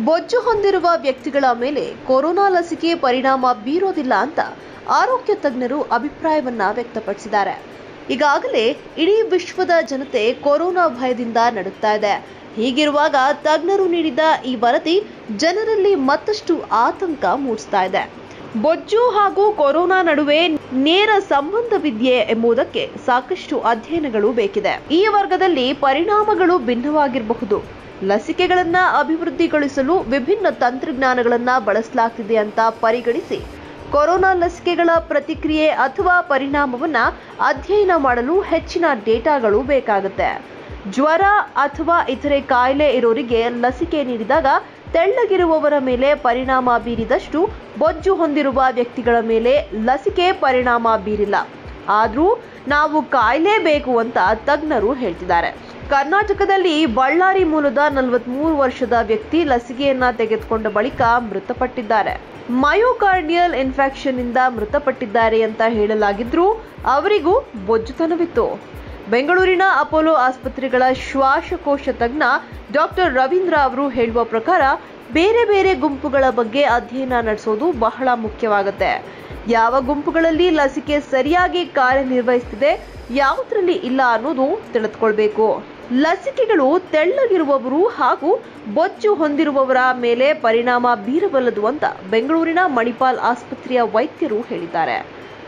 ಬೊಜ್ಜು ಹೊಂದಿರುವ ವ್ಯಕ್ತಿಗಳ ಮೇಲೆ ಕೊರೋನಾ ಲಸಿಕೆ ಪರಿಣಾಮ ಬೀರೋದಿಲ್ಲ ಅಂತ ಆರೋಗ್ಯ ತಜ್ಞರು ಅಭಿಪ್ರಾಯವನ್ನ ವ್ಯಕ್ತಪಡಿಸಿದ್ದಾರೆ ಈಗಾಗಲೇ ಇಡೀ ವಿಶ್ವದ ಜನತೆ ಕೊರೋನಾ ಭಯದಿಂದ ನಡುತ್ತಾ ಇದೆ ಹೀಗಿರುವಾಗ ತಜ್ಞರು ನೀಡಿದ ಈ ವರದಿ ಜನರಲ್ಲಿ ಮತ್ತಷ್ಟು ಆತಂಕ ಮೂಡಿಸ್ತಾ ಇದೆ ಬೊಜ್ಜು ಹಾಗೂ ಕೊರೋನಾ ನಡುವೆ ನೇರ ಸಂಬಂಧವಿದೆಯೇ ಎಂಬುದಕ್ಕೆ ಸಾಕಷ್ಟು ಅಧ್ಯಯನಗಳು ಬೇಕಿದೆ ಈ ವರ್ಗದಲ್ಲಿ ಪರಿಣಾಮಗಳು ಭಿನ್ನವಾಗಿರಬಹುದು ಲಸಿಕೆಗಳನ್ನ ಅಭಿವೃದ್ಧಿಗೊಳಿಸಲು ವಿಭಿನ್ನ ತಂತ್ರಜ್ಞಾನಗಳನ್ನ ಬಳಸಲಾಗ್ತಿದೆ ಅಂತ ಪರಿಗಣಿಸಿ ಕೊರೋನಾ ಲಸಿಕೆಗಳ ಪ್ರತಿಕ್ರಿಯೆ ಅಥವಾ ಪರಿಣಾಮವನ್ನ ಅಧ್ಯಯನ ಮಾಡಲು ಹೆಚ್ಚಿನ ಡೇಟಾಗಳು ಬೇಕಾಗುತ್ತೆ ಜ್ವರ ಅಥವಾ ಇತರೆ ಕಾಯಿಲೆ ಇರೋರಿಗೆ ಲಸಿಕೆ ನೀಡಿದಾಗ ತೆಳ್ಳಗಿರುವವರ ಮೇಲೆ ಪರಿಣಾಮ ಬೀರಿದಷ್ಟು ಬೊಜ್ಜು ಹೊಂದಿರುವ ವ್ಯಕ್ತಿಗಳ ಮೇಲೆ ಲಸಿಕೆ ಪರಿಣಾಮ ಬೀರಿಲ್ಲ ಆದರೂ ನಾವು ಕಾಯಲೇಬೇಕು ಅಂತ ತಜ್ಞರು ಹೇಳ್ತಿದ್ದಾರೆ ಕರ್ನಾಟಕದಲ್ಲಿ ಬಳ್ಳಾರಿ ಮೂಲದ ನಲವತ್ಮೂರು ವರ್ಷದ ವ್ಯಕ್ತಿ ಲಸಿಕೆಯನ್ನ ತೆಗೆದುಕೊಂಡ ಬಳಿಕ ಮೃತಪಟ್ಟಿದ್ದಾರೆ ಮಯೋಕಾರ್ಡಿಯಲ್ ಇನ್ಫೆಕ್ಷನ್ ಇಂದ ಮೃತಪಟ್ಟಿದ್ದಾರೆ ಅಂತ ಹೇಳಲಾಗಿದ್ರೂ ಅವರಿಗೂ ಬೊಜ್ಜುತನವಿತ್ತು ಬೆಂಗಳೂರಿನ ಅಪೋಲೋ ಆಸ್ಪತ್ರೆಗಳ ಶ್ವಾಸಕೋಶ ತಜ್ಞ ಡಾಕ್ಟರ್ ರವೀಂದ್ರ ಅವರು ಹೇಳುವ ಪ್ರಕಾರ ಬೇರೆ ಬೇರೆ ಗುಂಪುಗಳ ಬಗ್ಗೆ ಅಧ್ಯಯನ ನಡೆಸೋದು ಬಹಳ ಮುಖ್ಯವಾಗುತ್ತೆ ಯಾವ ಗುಂಪುಗಳಲ್ಲಿ ಲಸಿಕೆ ಸರಿಯಾಗಿ ಕಾರ್ಯನಿರ್ವಹಿಸ್ತಿದೆ ಯಾವುದರಲ್ಲಿ ಇಲ್ಲ ಅನ್ನೋದು ತಿಳಿದುಕೊಳ್ಬೇಕು ಲಸಿಕೆಗಳು ತೆಳ್ಳಗಿರುವವರು ಹಾಗೂ ಬೊಜ್ಜು ಹೊಂದಿರುವವರ ಮೇಲೆ ಪರಿಣಾಮ ಬೀರಬಲ್ಲದು ಅಂತ ಬೆಂಗಳೂರಿನ ಮಣಿಪಾಲ್ ಆಸ್ಪತ್ರೆಯ ವೈದ್ಯರು ಹೇಳಿದ್ದಾರೆ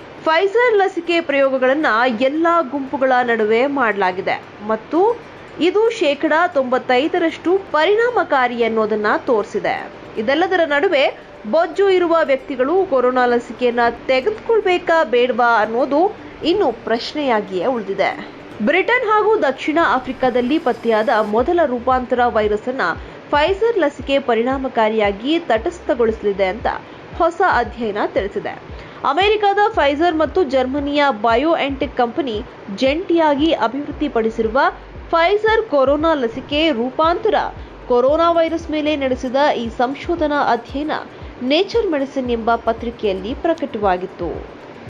ಫೈಸರ್ ಲಸಿಕೆ ಪ್ರಯೋಗಗಳನ್ನು ಎಲ್ಲ ಗುಂಪುಗಳ ನಡುವೆ ಮಾಡಲಾಗಿದೆ ಮತ್ತು ಇದು ಶೇಕಡ ತೊಂಬತ್ತೈದರಷ್ಟು ಪರಿಣಾಮಕಾರಿ ಅನ್ನೋದನ್ನ ತೋರಿಸಿದೆ ಇದೆಲ್ಲದರ ನಡುವೆ ಬೊಜ್ಜು ಇರುವ ವ್ಯಕ್ತಿಗಳು ಕೊರೋನಾ ಲಸಿಕೆಯನ್ನ ತೆಗೆದುಕೊಳ್ಬೇಕಾ ಬೇಡವಾ ಅನ್ನೋದು ಇನ್ನು ಪ್ರಶ್ನೆಯಾಗಿಯೇ ಉಳಿದಿದೆ ಬ್ರಿಟನ್ ಹಾಗೂ ದಕ್ಷಿಣ ಆಫ್ರಿಕಾದಲ್ಲಿ ಪತ್ತೆಯಾದ ಮೊದಲ ರೂಪಾಂತರ ವೈರಸ್ ಅನ್ನ ಫೈಸರ್ ಲಸಿಕೆ ಪರಿಣಾಮಕಾರಿಯಾಗಿ ತಟಸ್ಥಗೊಳಿಸಲಿದೆ ಅಂತ ಹೊಸ ಅಧ್ಯಯನ ತಿಳಿಸಿದೆ ಅಮೆರಿಕದ ಫೈಸರ್ ಮತ್ತು ಜರ್ಮನಿಯ ಬಯೋ ಎಂಟೆಕ್ ಕಂಪನಿ ಜಂಟಿಯಾಗಿ ಅಭಿವೃದ್ಧಿಪಡಿಸಿರುವ ಫೈಸರ್ ಕೊರೋನಾ ಲಸಿಕೆ ರೂಪಾಂತರ ಕೊರೋನಾ ವೈರಸ್ ಮೇಲೆ ನಡೆಸಿದ ಈ ಸಂಶೋಧನಾ ಅಧ್ಯಯನ ನೇಚರ್ ಮೆಡಿಸಿನ್ ಎಂಬ ಪತ್ರಿಕೆಯಲ್ಲಿ ಪ್ರಕಟವಾಗಿತ್ತು